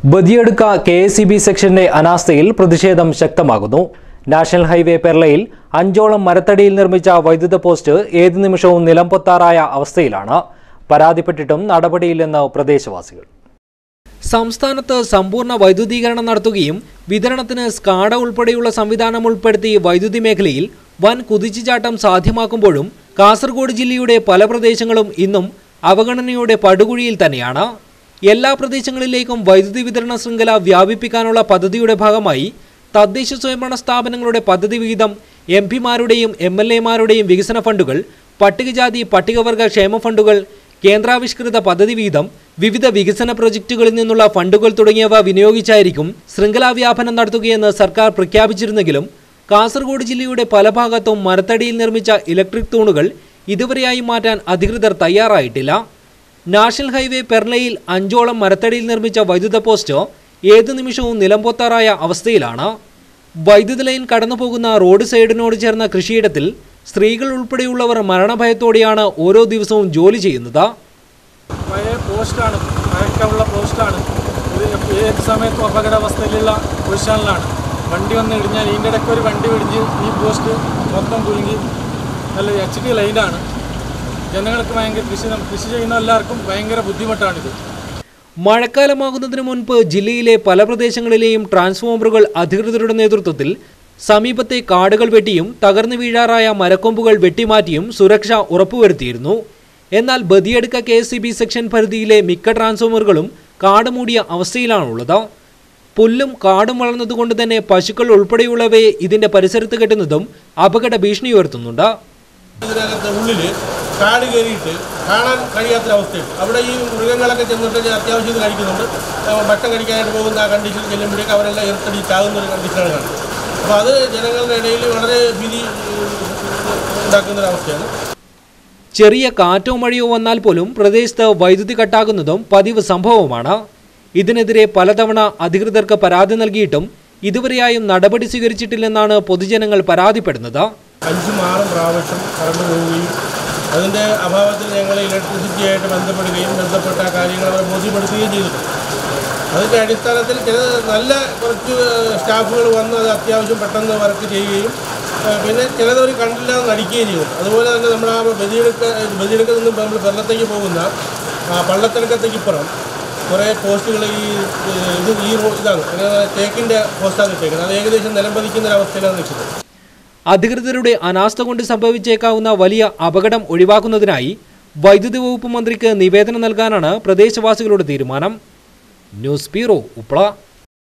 ബദിയെടുക്ക K S E B സെക്ഷന്റെ അനാസ്ഥയിൽ പ്രതിഷേധം ശക്തമാകുന്നു നാഷണൽ ഹൈവേ പെർളയിൽ അഞ്ചോളം മരത്തടിയിൽ നിർമ്മിച്ച വൈദ്യുത പോസ്റ്റ് ഏതു നിമിഷവും നിലംപൊത്താറായ അവസ്ഥയിലാണ് പരാതിപ്പെട്ടിട്ടും നടപടിയില്ലെന്ന് പ്രദേശവാസികൾ സംസ്ഥാനത്ത് സമ്പൂർണ്ണ വൈദ്യുതീകരണം നടത്തുകയും വിതരണത്തിന് സ്കാഡ ഉൾപ്പെടെയുള്ള സംവിധാനം ഉൾപ്പെടുത്തി വൈദ്യുതി മേഖലയിൽ വൻ കുതിച്ചുചാട്ടം സാധ്യമാക്കുമ്പോഴും കാസർഗോഡ് ജില്ലയുടെ പല പ്രദേശങ്ങളും ഇന്നും അവഗണനയുടെ പടുകുഴിയിൽ തന്നെയാണ് എല്ലാ പ്രദേശങ്ങളിലേക്കും വൈദ്യുതി വിതരണ ശൃംഖല വ്യാപിപ്പിക്കാനുള്ള പദ്ധതിയുടെ ഭാഗമായി തദ്ദേശ സ്വയംഭരണ സ്ഥാപനങ്ങളുടെ പദ്ധതി വിഹിതം എം പിമാരുടെയും എം എൽ എമാരുടെയും വികസന ഫണ്ടുകൾ പട്ടികജാതി പട്ടികവർഗ ക്ഷേമ ഫണ്ടുകൾ കേന്ദ്രാവിഷ്കൃത പദ്ധതി വിഹിതം വിവിധ വികസന പ്രൊജക്ടുകളിൽ നിന്നുള്ള ഫണ്ടുകൾ തുടങ്ങിയവ വിനിയോഗിച്ചായിരിക്കും ശൃംഖലാ വ്യാപനം നടത്തുകയെന്ന് സർക്കാർ പ്രഖ്യാപിച്ചിരുന്നെങ്കിലും കാസർഗോഡ് ജില്ലയുടെ പല ഭാഗത്തും മരത്തടിയിൽ നിർമ്മിച്ച ഇലക്ട്രിക് തൂണുകൾ ഇതുവരെയായി മാറ്റാൻ അധികൃതർ തയ്യാറായിട്ടില്ല നാഷണൽ ഹൈവേ പെർലയിൽ അഞ്ചോളം മരത്തടിയിൽ നിർമ്മിച്ച വൈദ്യുത പോസ്റ്റ് ഏതു നിമിഷവും നിലംപൊത്താറായ അവസ്ഥയിലാണ് വൈദ്യുത ലൈൻ കടന്നുപോകുന്ന റോഡ് സൈഡിനോട് ചേർന്ന കൃഷിയിടത്തിൽ സ്ത്രീകൾ ഉൾപ്പെടെയുള്ളവർ മരണഭയത്തോടെയാണ് ഓരോ ദിവസവും ജോലി ചെയ്യുന്നത് പഴയ പോസ്റ്റാണ് പഴക്കമുള്ള പോസ്റ്റാണ് ഇത് ഏത് സമയത്തും അപകടാവസ്ഥയിലുള്ള പൊസിഷനിലാണ് വണ്ടി വന്ന് ഇടിഞ്ഞാൽ ഇതിൻ്റെ ഇടയ്ക്ക് ഒരു വണ്ടി പിടിച്ച് ഈ പോസ്റ്റ് മൊത്തം കുലുങ്ങി നല്ല എച്ച് ഡി ലൈനാണ് ജനങ്ങൾക്ക് ഭയങ്കര കൃഷി കൃഷി ചെയ്യുന്ന എല്ലാവർക്കും ഭയങ്കര ബുദ്ധിമുട്ടാണിത് മഴക്കാലമാകുന്നതിന് മുൻപ് ജില്ലയിലെ പല പ്രദേശങ്ങളിലെയും ട്രാൻസ്ഫോമറുകൾ അധികൃതരുടെ നേതൃത്വത്തിൽ സമീപത്തെ കാടുകൾ വെട്ടിയും തകർന്നു വീഴാറായ മരക്കൊമ്പുകൾ വെട്ടിമാറ്റിയും സുരക്ഷ ഉറപ്പുവരുത്തിയിരുന്നു എന്നാൽ Badiyadka K S C B section പരിധിയിലെ മിക്ക ട്രാൻസ്ഫോമറുകളും കാട് മൂടിയ അവസ്ഥയിലാണുള്ളത് പുല്ലും കാടും വളർന്നതുകൊണ്ട് തന്നെ പശുക്കൾ ഉൾപ്പെടെയുള്ളവയെ ഇതിന്റെ പരിസരത്ത് കെട്ടുന്നതും അപകട ഭീഷണി ഉയർത്തുന്നുണ്ട് ഇതിനകത്ത് ഉള്ളിൽ കാട് കയറിയിട്ട് കാണാൻ കഴിയാത്തൊരവസ്ഥയുണ്ട് അവിടെ ഈ മൃഗങ്ങളൊക്കെ ചെന്നിട്ട് ഞാൻ അത്യാവശ്യം കഴിക്കുന്നുണ്ട് ആ, ഭക്ഷണം കഴിക്കാനായിട്ട് പോകുന്ന ആ കണ്ടീഷൻ ചെല്ലുമ്പോഴേക്കും അവരെല്ലാം ഇറത്തടി ചാകുന്ന ഒരു കണ്ടീഷനാണ് കാണുന്നത് അപ്പോൾ അത് ജനങ്ങളുടെ ഇടയിൽ വളരെ ഭീതി ഉം, ഉണ്ടാക്കുന്നൊരവസ്ഥയാണ് ചെറിയ കാറ്റോ മഴയോ വന്നാൽ പോലും പ്രദേശത്ത് വൈദ്യുതി കട്ടാകുന്നതും പതിവ് സംഭവമാണ് ഇതിനെതിരെ പലതവണ അധികൃതർക്ക് പരാതി നൽകിയിട്ടും ഇതുവരെയായും നടപടി സ്വീകരിച്ചിട്ടില്ലെന്നാണ് പൊതുജനങ്ങൾ പരാതിപ്പെടുന്നത് അഞ്ചും ആറും പ്രാവശ്യം കറണ്ട് പോവുകയും അതിൻ്റെ അഭാവത്തിൽ ഞങ്ങൾ ഇലക്ട്രിസിറ്റിയായിട്ട് ബന്ധപ്പെടുകയും ബന്ധപ്പെട്ട കാര്യങ്ങൾ അവരെ ബോധ്യപ്പെടുത്തുകയും ചെയ്തിട്ടുണ്ട് അതിൻ്റെ അടിസ്ഥാനത്തിൽ ചില നല്ല കുറച്ച് സ്റ്റാഫുകൾ വന്ന് അത് അത്യാവശ്യം പെട്ടെന്ന് വർക്ക് ചെയ്യുകയും ആ, പിന്നെ ചിലതൊരു കണ്ടില്ല എന്ന് നടിക്കുകയും ചെയ്തു അതുപോലെ തന്നെ നമ്മൾ ആ ബദിയെടുക്ക ബദിയെടുക്കൽ നിന്ന് നമ്മൾ വെള്ളത്തേക്ക് പോകുന്ന ആ പള്ളത്തിനക്കത്തേക്ക് ഇപ്പുറം കുറേ പോസ്റ്റുകൾ ഈ ഏഹ്, ഇത് ഈ റോ ഇതാണ് അങ്ങനെ തേക്കിൻ്റെ പോസ്റ്റാണ് ഇട്ടേക്കുന്നത് അത് ഏകദേശം നിലംപതിക്കുന്ന ഒരു അവസ്ഥയിലാണ് നിൽക്കുന്നത് അധികൃതരുടെ അനാസ്ഥ കൊണ്ട് സംഭവിച്ചേക്കാവുന്ന വലിയ അപകടം ഒഴിവാക്കുന്നതിനായി വൈദ്യുതി വകുപ്പ് മന്ത്രിക്ക് നിവേദനം നൽകാനാണ് പ്രദേശവാസികളുടെ തീരുമാനം ന്യൂസ് ബ്യൂറോ ഉപ്ല